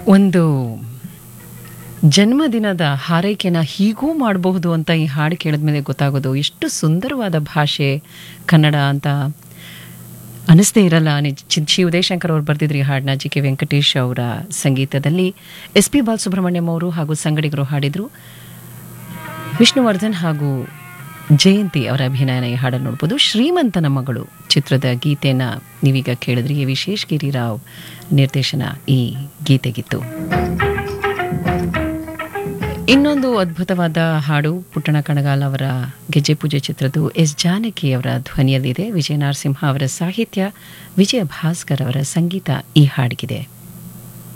ಒಂದು ಜನ್ಮದಿನದ ಹಾರೈಕೆನ ಹೀಗೂ ಮಾಡಬಹುದು ಅಂತ ಈ ಹಾಡು ಕೇಳಿದ್ಮೇಲೆ ಗೊತ್ತಾಗೋದು ಎಷ್ಟು ಸುಂದರವಾದ ಭಾಷೆ ಕನ್ನಡ ಅಂತ ಅನಿಸ್ದೇ ಇರಲ್ಲ ನಿಜ ಚಿ- ಶಿ ಉದಯಶಂಕರ್ ಅವರು ಬರೆದಿದ್ರು ಈ ಹಾಡನ್ನ ಜಿ ಕೆ ವೆಂಕಟೇಶ್ ಅವರ ಸಂಗೀತದಲ್ಲಿ ಎಸ್ ಪಿ ಬಾಲಸುಬ್ರಹ್ಮಣ್ಯಂ ಅವರು ಹಾಗೂ ಸಂಗಡಿಗರು ಹಾಡಿದರು ವಿಷ್ಣುವರ್ಧನ್ ಹಾಗೂ ಜಯಂತಿ ಅವರ ಅಭಿನಯನ ಈ ಹಾಡನ್ನು ನೋಡ್ಬೋದು ಶ್ರೀಮಂತನ ಮಗಳು ಚಿತ್ರದ ಗೀತೆನ ನೀವೀಗ ಕೇಳಿದ್ರಿ ವಿಶೇಷ್ ಗಿರಿರಾವ್ ನಿರ್ದೇಶನ ಈ ಗೀತೆಗಿತ್ತು ಇನ್ನೊಂದು ಅದ್ಭುತವಾದ ಹಾಡು ಪುಟ್ಟಣ ಕಣಗಾಲ್ ಅವರ ಗೆಜ್ಜೆ ಪೂಜೆ ಚಿತ್ರದ್ದು ಎಸ್ ಜಾನಕಿ ಅವರ ಧ್ವನಿಯಲ್ಲಿದೆ ವಿಜಯ ನರಸಿಂಹ ಅವರ ಸಾಹಿತ್ಯ ವಿಜಯ ಭಾಸ್ಕರ್ ಅವರ ಸಂಗೀತ ಈ ಹಾಡಿಗಿದೆ